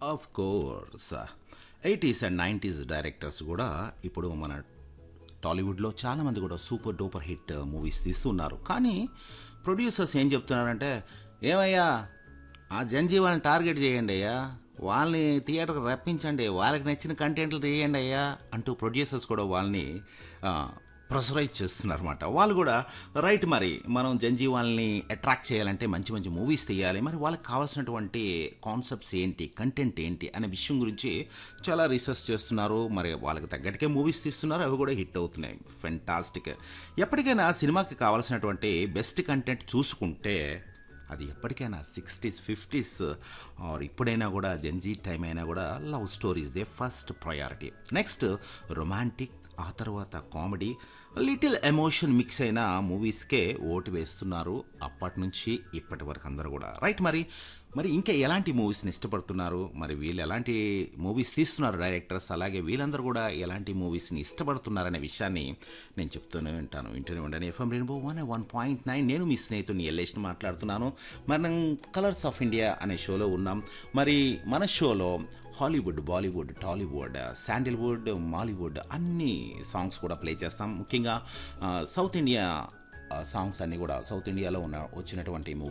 of course eighties and nineties directors కూడా ఇప్పుడు మన టాలీవుడ్లో చాలామంది కూడా సూపర్ డూపర్ హిట్ మూవీస్ తీస్తున్నారు కానీ ప్రొడ్యూసర్స్ ఏం చెప్తున్నారంటే ఏమయ్యా ఆ జంజీవాళ్ళని టార్గెట్ చేయండి అయ్యా వాళ్ళని థియేటర్కి రప్పించండి వాళ్ళకి నచ్చిన కంటెంట్లు తీయండి అయ్యా అంటూ ప్రొడ్యూసర్స్ కూడా వాళ్ళని ప్రెషరైజ్ చేస్తున్నారు అనమాట వాళ్ళు కూడా రైట్ మరి మనం జంజీవాల్ని అట్రాక్ట్ చేయాలంటే మంచి మంచి మూవీస్ తీయాలి మరి వాళ్ళకి కావాల్సినటువంటి కాన్సెప్ట్స్ ఏంటి కంటెంట్ ఏంటి అనే విషయం గురించి చాలా రీసెర్చ్ చేస్తున్నారు మరి వాళ్ళకి తగ్గట్టుకే మూవీస్ తీస్తున్నారు అవి కూడా హిట్ అవుతున్నాయి ఫెంటాస్టిక్ ఎప్పటికైనా సినిమాకి కావాల్సినటువంటి బెస్ట్ కంటెంట్ చూసుకుంటే అది ఎప్పటికైనా సిక్స్టీస్ ఫిఫ్టీస్ ఆర్ ఇప్పుడైనా కూడా జంజీ టైం అయినా కూడా లవ్ స్టోరీస్ దే ఫస్ట్ ప్రయారిటీ నెక్స్ట్ రొమాంటిక్ ఆ తర్వాత కామెడీ లిటిల్ ఎమోషన్ మిక్స్ అయిన మూవీస్కే ఓటు వేస్తున్నారు అప్పటి నుంచి ఇప్పటి వరకు అందరూ కూడా రైట్ మరి మరి ఇంకా ఎలాంటి మూవీస్ని ఇష్టపడుతున్నారు మరి వీళ్ళు ఎలాంటి మూవీస్ తీస్తున్నారు డైరెక్టర్స్ అలాగే వీళ్ళందరూ కూడా ఎలాంటి మూవీస్ని ఇష్టపడుతున్నారనే విషయాన్ని నేను చెప్తూనే ఉంటాను వింటూనే ఉంటాను FM rainbow one one point nine నేను మీ స్నేహితుడిని ఎల్లేష్ని మాట్లాడుతున్నాను మనం కలర్స్ ఆఫ్ ఇండియా అనే షోలో ఉన్నాం మరి మన షోలో Hollywood Bollywood Tollywood Sandalwood Mollywood అన్ని సాంగ్స్ కూడా ప్లే చేస్తాం ముఖ్యంగా సౌత్ ఇండియా సాంగ్స్ అన్నీ కూడా సౌత్ ఇండియాలో ఉన్న వచ్చినటువంటి